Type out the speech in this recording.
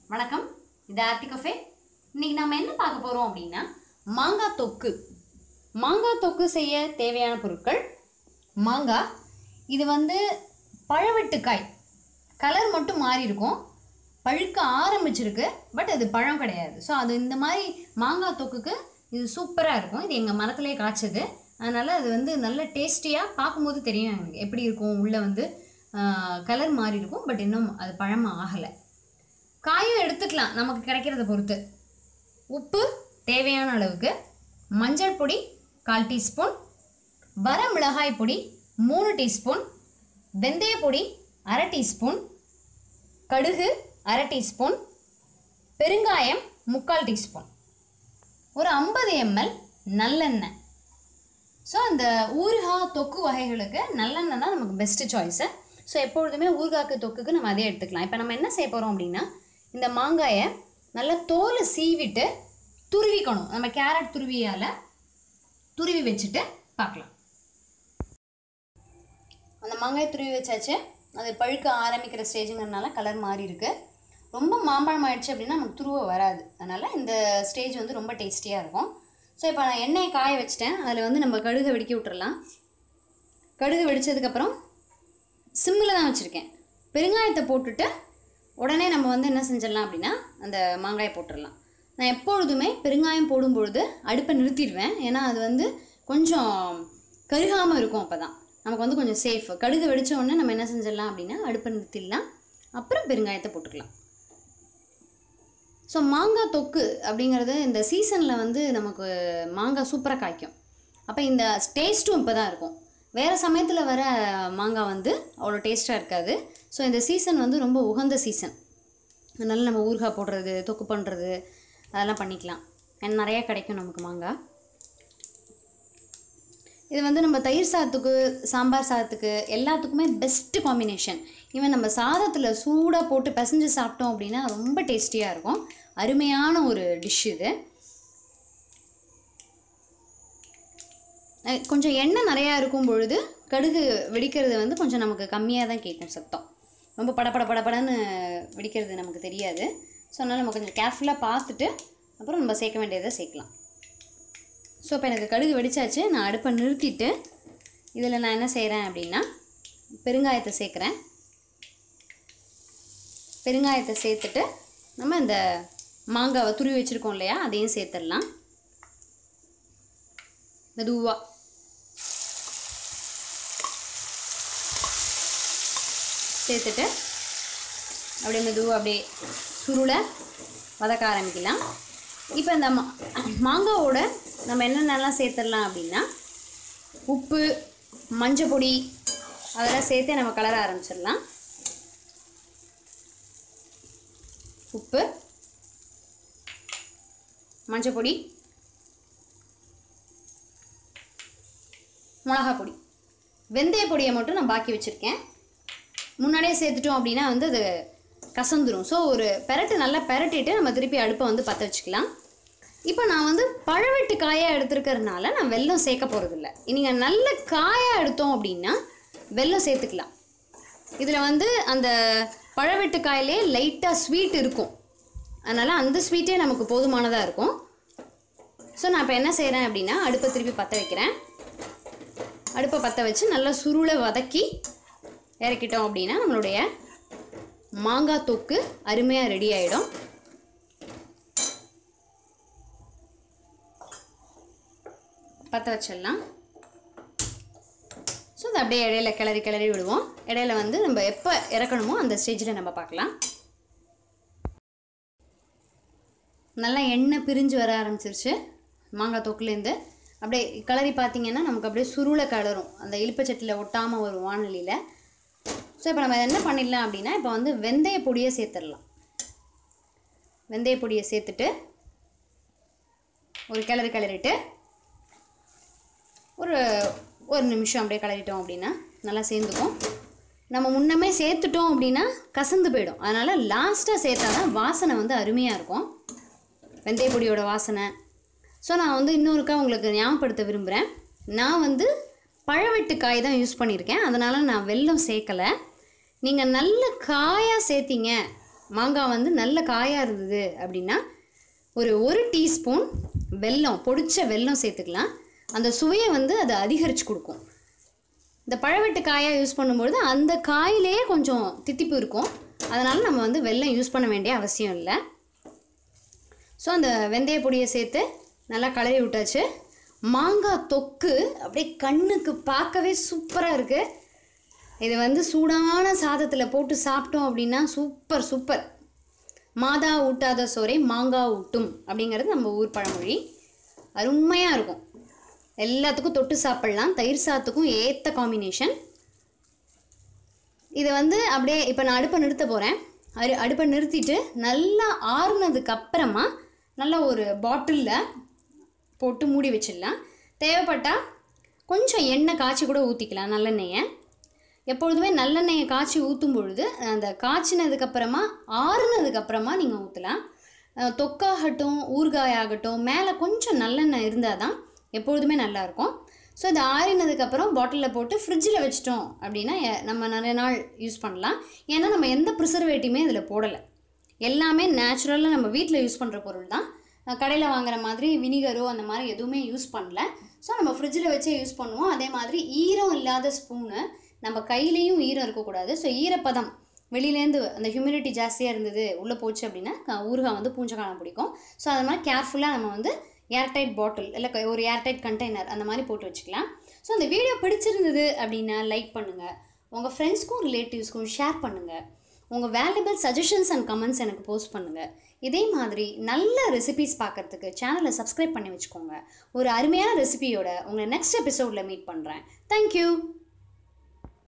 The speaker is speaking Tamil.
வணக்கம் இது ஆர்த்தி கஃபே இன்னைக்கு நம்ம என்ன பார்க்க போகிறோம் அப்படின்னா மாங்காய் தொக்கு மாங்காய் தொக்கு செய்ய தேவையான பொருட்கள் மாங்காய் இது வந்து பழவெட்டுக்காய் கலர் மட்டும் மாறி இருக்கும் பழுக்க ஆரம்பிச்சிருக்கு பட் அது பழம் கிடையாது ஸோ அது இந்த மாதிரி மாங்காய் தொக்குக்கு இது சூப்பராக இருக்கும் இது எங்கள் மரத்துலேயே காய்ச்சது அதனால் அது வந்து நல்ல டேஸ்டியாக பார்க்கும்போது தெரியும் எனக்கு எப்படி இருக்கும் உள்ளே வந்து கலர் மாறி இருக்கும் பட் இன்னும் அது பழமாக ஆகலை காயும் எடுத்துக்கலாம் நமக்கு கிடைக்கிறத பொறுத்து உப்பு தேவையான அளவுக்கு மஞ்சள் பொடி கால் டீஸ்பூன் வர மிளகாய் பொடி மூணு டீஸ்பூன் வெந்தய பொடி அரை டீஸ்பூன் கடுகு அரை டீஸ்பூன் பெருங்காயம் முக்கால் டீஸ்பூன் ஒரு ஐம்பது எம்எல் நல்லெண்ணெய் ஸோ அந்த ஊறுகாய் தொக்கு வகைகளுக்கு நல்லெண்ணெய் தான் நமக்கு பெஸ்ட்டு சாய்ஸு ஸோ எப்பொழுதுமே ஊறுகாய்க்கு தொக்குக்கு நம்ம அதே எடுத்துக்கலாம் இப்போ நம்ம என்ன செய்ய போகிறோம் அப்படின்னா இந்த மாங்காயை நல்லா தோலை சீவிட்டு துருவிக்கணும் நம்ம கேரட் துருவியால் துருவி வச்சுட்டு பார்க்கலாம் அந்த மாங்காயை துருவி வச்சாச்சு அது பழுக்க ஆரம்பிக்கிற ஸ்டேஜுங்கிறதுனால கலர் மாறி இருக்கு ரொம்ப மாம்பழம் ஆயிடுச்சு அப்படின்னா நமக்கு துருவ வராது அதனால் இந்த ஸ்டேஜ் வந்து ரொம்ப டேஸ்டியாக இருக்கும் ஸோ இப்போ நான் எண்ணெயை காய வச்சிட்டேன் அதில் வந்து நம்ம கடுகை வெடிக்க விட்டுறலாம் கடுகு வெடிச்சதுக்கப்புறம் சிம்மில் தான் வச்சுருக்கேன் பெருங்காயத்தை போட்டுட்டு உடனே நம்ம வந்து என்ன செஞ்சிடலாம் அப்படின்னா அந்த மாங்காயை போட்டுடலாம் நான் எப்பொழுதுமே பெருங்காயம் போடும்பொழுது அடுப்பை நிறுத்திடுவேன் ஏன்னா அது வந்து கொஞ்சம் கருகாமல் இருக்கும் அப்போ தான் நமக்கு வந்து கொஞ்சம் சேஃப் கடுகு வெடிச்ச உடனே நம்ம என்ன செஞ்சிடலாம் அப்படின்னா அடுப்பை நிறுத்திடலாம் அப்புறம் பெருங்காயத்தை போட்டுக்கலாம் ஸோ மாங்காய் தொக்கு அப்படிங்கிறது இந்த சீசனில் வந்து நமக்கு மாங்காய் சூப்பராக காய்க்கும் அப்போ இந்த டேஸ்ட்டும் இப்போ தான் இருக்கும் வேறு சமயத்தில் வர மாங்காய் வந்து அவ்வளோ டேஸ்ட்டாக இருக்காது ஸோ இந்த சீசன் வந்து ரொம்ப உகந்த சீசன் அதனால நம்ம ஊறுகாய் போடுறது தொக்கு பண்ணுறது அதெல்லாம் பண்ணிக்கலாம் ஏன்னா நிறையா கிடைக்கும் நமக்கு மாங்காய் இது வந்து நம்ம தயிர் சாதத்துக்கு சாம்பார் சாதத்துக்கு எல்லாத்துக்குமே பெஸ்ட்டு காம்பினேஷன் ஈவன் நம்ம சாதத்தில் சூடாக போட்டு பிசைஞ்சு சாப்பிட்டோம் அப்படின்னா ரொம்ப டேஸ்டியாக இருக்கும் அருமையான ஒரு டிஷ் இது அஹ் கொஞ்சம் எண்ணெய் நிறையா இருக்கும் பொழுது கடுகு வெடிக்கிறது வந்து கொஞ்சம் நமக்கு கம்மியாக தான் கேட்கும் சத்தம் ரொம்ப படபட படபடன்னு வெடிக்கிறது நமக்கு தெரியாது ஸோ அதனால் நம்ம கொஞ்சம் கேர்ஃபுல்லாக பார்த்துட்டு அப்புறம் நம்ம சேர்க்க வேண்டியதை சேர்க்கலாம் ஸோ இப்போ எனக்கு கடுகு வெடிச்சாச்சு நான் அடுப்பை நிறுத்திட்டு இதில் நான் என்ன செய்கிறேன் அப்படின்னா பெருங்காயத்தை சேர்க்குறேன் பெருங்காயத்தை சேர்த்துட்டு நம்ம இந்த மாங்காவை துருவி வச்சுருக்கோம் இல்லையா அதையும் சேர்த்துடலாம் மெதுவாக சேர்த்துட்டு அப்படியே மெதுவாக அப்படியே சுருளை வதக்க ஆரம்பிக்கலாம் இப்போ இந்த மா மாங்காவோட நம்ம என்னென்னலாம் சேர்த்துடலாம் அப்படின்னா உப்பு மஞ்சள் பொடி அதெல்லாம் சேர்த்தே நம்ம கலர ஆரம்பிச்சிடலாம் உப்பு மஞ்சள் பொடி மிளகா பொடி வெந்தய பொடியை மட்டும் நான் பாக்கி வச்சுருக்கேன் முன்னாடியே சேர்த்துட்டோம் அப்படின்னா வந்து அது கசந்துரும் ஸோ ஒரு பெரட்டு நல்லா பெரட்டிட்டு நம்ம திருப்பி அடுப்பை வந்து பற்ற வச்சுக்கலாம் இப்போ நான் வந்து பழவெட்டு காயாக எடுத்துருக்கறதுனால நான் வெல்லம் சேர்க்க போகிறதில்ல நீங்கள் நல்ல காயாக எடுத்தோம் அப்படின்னா வெல்லம் சேர்த்துக்கலாம் இதில் வந்து அந்த பழவெட்டு காயிலே லைட்டாக ஸ்வீட் இருக்கும் அதனால் அந்த ஸ்வீட்டே நமக்கு போதுமானதாக இருக்கும் ஸோ நான் இப்போ என்ன செய்கிறேன் அப்படின்னா அடுப்பை திருப்பி பற்ற வைக்கிறேன் அடுப்பை பற்ற வச்சு நல்லா சுருளை வதக்கி இறக்கிட்டோம் அப்படின்னா நம்மளுடைய மாங்காய் தொக்கு அருமையாக ரெடி ஆகிடும் பற்ற வச்சிடலாம் ஸோ அதை அப்படியே இடையில கிளறி கிளறி விடுவோம் இடையில வந்து நம்ம எப்போ இறக்கணுமோ அந்த ஸ்டேஜில் நம்ம பார்க்கலாம் நல்லா எண்ணெய் பிரிஞ்சு வர ஆரம்பிச்சிருச்சு மாங்காய் தொக்குலேருந்து அப்படியே கிளறி பார்த்தீங்கன்னா நமக்கு அப்படியே சுருளை கலரும் அந்த இழுப்பச்சட்டியில் ஒட்டாமல் வரும் வானொலியில் ஸோ இப்போ நம்ம என்ன பண்ணிடலாம் அப்படின்னா இப்போ வந்து வெந்தய பொடியை சேர்த்துடலாம் வெந்தய பொடியை சேர்த்துட்டு ஒரு கிளறு கிளறிட்டு ஒரு ஒரு நிமிஷம் அப்படியே கிளறிட்டோம் அப்படின்னா நல்லா சேர்ந்துக்கும் நம்ம முன்னமே சேர்த்துட்டோம் அப்படின்னா கசந்து போயிடும் அதனால் லாஸ்ட்டாக சேர்த்தா தான் வாசனை வந்து அருமையாக இருக்கும் வெந்தய பொடியோட வாசனை ஸோ நான் வந்து இன்னொருக்கா உங்களுக்கு ஞாபகப்படுத்த விரும்புகிறேன் நான் வந்து பழவெட்டு காய் தான் யூஸ் பண்ணியிருக்கேன் அதனால் நான் வெல்லம் சேர்க்கலை நீங்கள் நல்ல காயாக சேர்த்தீங்க மாங்காய் வந்து நல்ல காயாக இருந்தது அப்படின்னா ஒரு ஒரு டீஸ்பூன் வெல்லம் பொடிச்ச வெல்லம் சேர்த்துக்கலாம் அந்த சுவையை வந்து அது அதிகரித்து கொடுக்கும் இந்த பழவெட்டு காயாக யூஸ் பண்ணும்பொழுது அந்த காயிலேயே கொஞ்சம் தித்திப்பு இருக்கும் அதனால் நம்ம வந்து வெல்லம் யூஸ் பண்ண வேண்டிய அவசியம் இல்லை ஸோ அந்த வெந்தய பொடியை சேர்த்து நல்லா கலரி விட்டாச்சு மாங்காய் தொக்கு அப்படியே கண்ணுக்கு பார்க்கவே சூப்பராக இருக்குது இது வந்து சூடான சாதத்தில் போட்டு சாப்பிட்டோம் அப்படின்னா சூப்பர் சூப்பர் மாதா ஊட்டாத சோறை மாங்காய் ஊட்டும் அப்படிங்கிறது நம்ம ஊர் பழமொழி அருமையாக இருக்கும் எல்லாத்துக்கும் தொட்டு சாப்பிட்லாம் தயிர் சாதத்துக்கும் ஏற்ற காம்பினேஷன் இது வந்து அப்படியே இப்போ நான் அடுப்பை நிறுத்த போகிறேன் அரு அடுப்பை நிறுத்திட்டு நல்லா ஆறுனதுக்கு அப்புறமா நல்லா ஒரு பாட்டிலில் போட்டு மூடி வச்சிடலாம் தேவைப்பட்டால் கொஞ்சம் எண்ணெய் காய்ச்சி கூட ஊற்றிக்கலாம் நல்லெண்ணெயை எப்பொழுதுமே நல்லெண்ணெயை காய்ச்சி ஊற்றும் பொழுது அந்த காய்ச்சினதுக்கப்புறமா ஆறுனதுக்கப்புறமா நீங்கள் ஊற்றலாம் தொக்காகட்டும் ஊறுகாயாகட்டும் மேலே கொஞ்சம் நல்லெண்ணெய் இருந்தால் தான் எப்பொழுதுமே நல்லாயிருக்கும் ஸோ இது ஆறினதுக்கப்புறம் பாட்டிலில் போட்டு ஃப்ரிட்ஜில் வச்சிட்டோம் அப்படின்னா எ- நம்ம நிறைய நாள் யூஸ் பண்ணலாம் ஏன்னா நம்ம எந்த ப்ரிசர்வேட்டிவுமே இதில் போடலை எல்லாமே நேச்சுரலாக நம்ம வீட்டில் யூஸ் பண்ணுற பொருள் தான் கடையில் வாங்குற மாதிரி வினிகரோ அந்த மாதிரி எதுவுமே யூஸ் பண்ணல ஸோ நம்ம ஃப்ரிட்ஜில் வச்சே யூஸ் பண்ணுவோம் அதே மாதிரி ஈரம் இல்லாத ஸ்பூனு நம்ம கையிலையும் ஈரம் இருக்கக்கூடாது ஸோ ஈரப்பதம் வெளியிலேருந்து அந்த ஹியூமிடிட்டி ஜாஸ்தியாக இருந்தது உள்ளே போச்சு அப்படின்னா க- ஊறுகாய் வந்து பூஞ்சக்காலம் பிடிக்கும் ஸோ அது மாதிரி கேர்ஃபுல்லாக நம்ம வந்து ஏர்டைட் பாட்டில் இல்லை க- ஒரு ஏர்டைட் கண்டெய்னர் அந்த மாதிரி போட்டு வச்சுக்கலாம் ஸோ அந்த வீடியோ பிடிச்சிருந்தது அப்படின்னா லைக் பண்ணுங்கள் உங்கள் ஃப்ரெண்ட்ஸ்க்கும் ரிலேட்டிவ்ஸ்க்கும் ஷேர் பண்ணுங்கள் உங்கள் வேல்யூபிள் சஜஷன்ஸ் அண்ட் கமெண்ட்ஸ் எனக்கு போஸ்ட் பண்ணுங்கள் இதே மாதிரி நல்ல ரெசிபிஸ் பார்க்கறதுக்கு சேனலை சப்ஸ்கிரைப் பண்ணி வச்சுக்கோங்க ஒரு அருமையான ரெசிபியோட உங்களை நெக்ஸ்ட் எபிசோடில் மீட் பண்ணுறேன் தேங்க்யூ